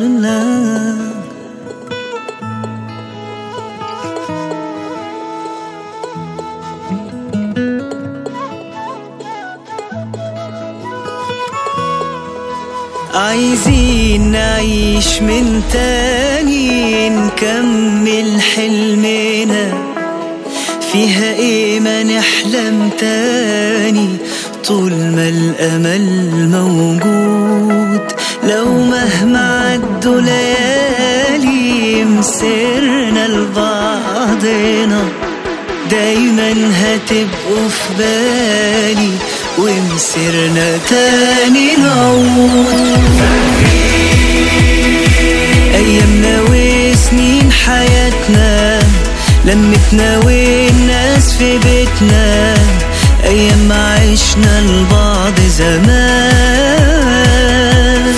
عايزين نعيش من تاني نكمل حلمنا فيها ايه ما نحلم تاني طول ما الامل موجود لو مهما عدوا ليالي مسرنا لبعضنا دايما هتبقوا في بالي ومسرنا تاني نعود أيامنا وسنين حياتنا لمتنا والناس في بيتنا أيام ما عشنا لبعض زمان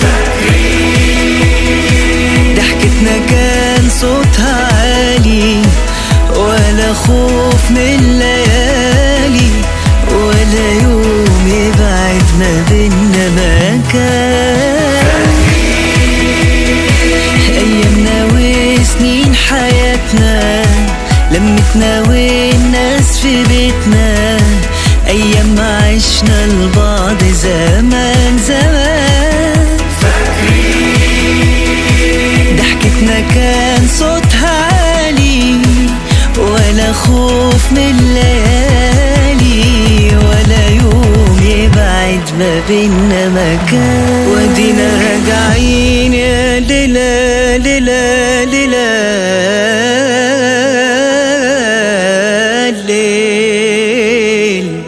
ضحكتنا كان صوتها عالي ولا خوف من الليالي ولا يوم يبعد ما بينا مكان أيامنا وسنين حياتنا لمتنا والناس في بيتنا أيام ما عشنا لبعض زمان زمان ضحكتنا كان صوتها عالي ولا خوف من الليالي ولا يوم يبعد ما بينا مكان ودينا راجعين يا ليلى ليلى ليلى الليل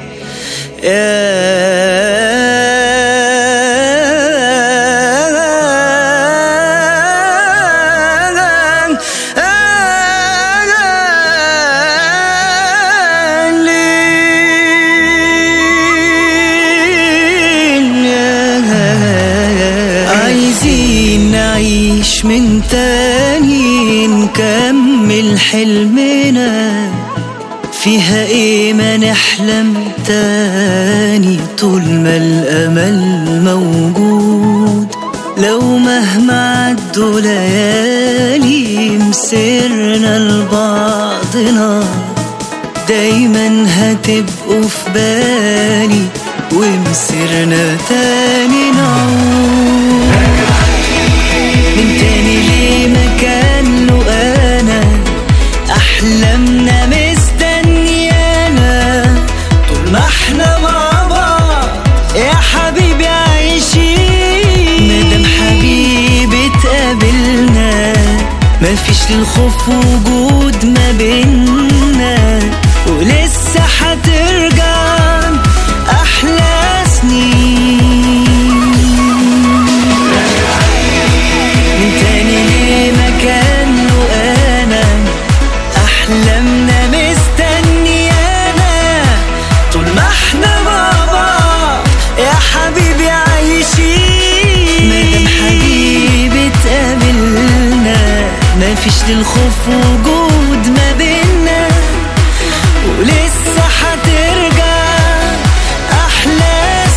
عايزين نعيش من تاني نكمل حلمنا فيها ايه ما نحلم تاني طول ما الامل موجود لو مهما عدوا ليالي مسرنا لبعضنا دايما هتبقوا في بالي ومسرنا تاني نعود من تاني ليه مكان له انا احلامنا مستنيانا طول ما احنا مع بعض يا حبيبي عايشين مادام حبيبي اتقابلنا مفيش للخوف وجود ما بينا ولسه هترجع احلى سنين من تاني ليه مكان وانا احلامنا مستنيانا طول ما احنا مع بعض يا حبيبي عايشين مادام حبيبي اتقابلنا مفيش للخوف وجود ما بينا ولسه هترجع احلى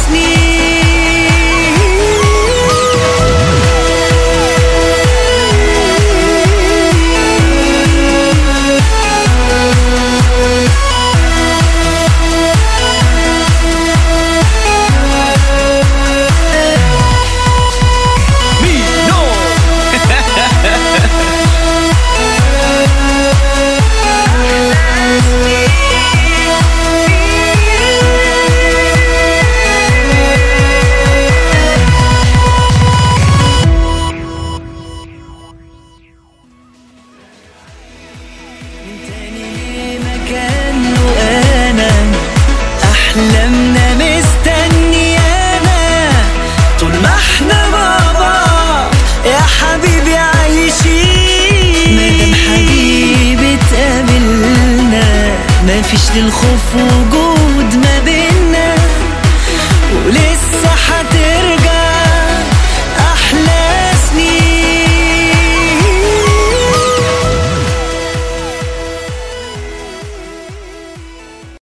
تاني مكان وانا احلامنا مستنيانا طول ما احنا مع بعض يا حبيبي عايشين مادام حبيبي اتقابلنا مفيش للخوف وجود